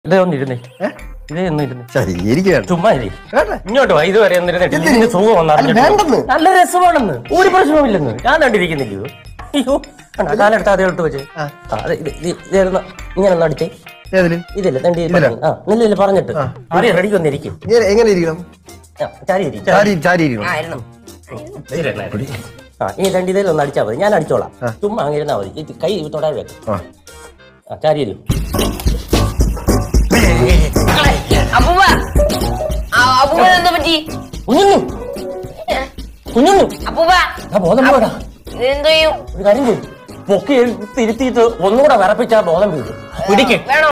ഇതേ ഒന്നിരുന്നേ ഏ? ഇതേ ഒന്നിരുന്നേ ശരി ഇരിക്കുകയാണ് ചുമ്മാ ഇരി. വേണ്ട. ഇങ്ങോട്ട് വാ ഇതുവരെ ഒന്നിരുന്നിട്ട് എന്തിന്? ഇതിന്റെ സുഖം ഒന്ന് അല്ല, അറിഞ്ഞിട്ട് വേണ്ടെന്ന്. നല്ല രസമാണെന്ന് ഒരു പ്രശ്നവുമില്ലെന്ന് ഞാൻ കണ്ടിരിക്കുന്നില്ലയോ അയ്യോ കണ്ടോ, കാലെടുത്ത് അതേ ഇട്ട് വെച്ച് ആ. ആ, അത് ഇത് ഇത് ഇതായിരുന്നു. ഇങ്ങനെ ഒന്ന് അടിച്ചേ ഏതില് ഇതില്ല തണ്ടി ഇതിലാ? ആ നില്ലില്ല പറഞ്ഞിട്ട് ആ. അറിയാം റെഡിക്ക് വന്നിരിക്കും ഇങ്ങനെ എങ്ങനെ ഇരിക്കണം ചാരി ഇരി, ചാരി. ചാരി ചാരി ഇരിക്കണം ആയിരുന്നു. ആ ഈ രണ്ട് ഇതിൽ ഒന്ന് അടിച്ചാൽ മതി ഞാൻ അടിച്ചോളാം ആ. ചുമ്മാ അങ്ങനെ ഇരുന്നാ മതി ഈ കൈ തൊടാൻ വെക്കും ആ ആ ചാരിയല്ലോ അപ്പൂപ്പ ആ, അപ്പൂപ്പ എന്താ പറ്റി കുഞ്ഞുന്നു കുഞ്ഞുന്നു അപ്പൂപ്പ ആ ബോധം പോടാ എന്തോ ചെയ്യും ഒരു കാര്യം ചെയ്യും പൊക്കി തിരുത്തിയിട്ട് ഒന്നുകൂടെ വിറപ്പിച്ചാ ബോധം വീഴും പിടിക്ക് വേണോ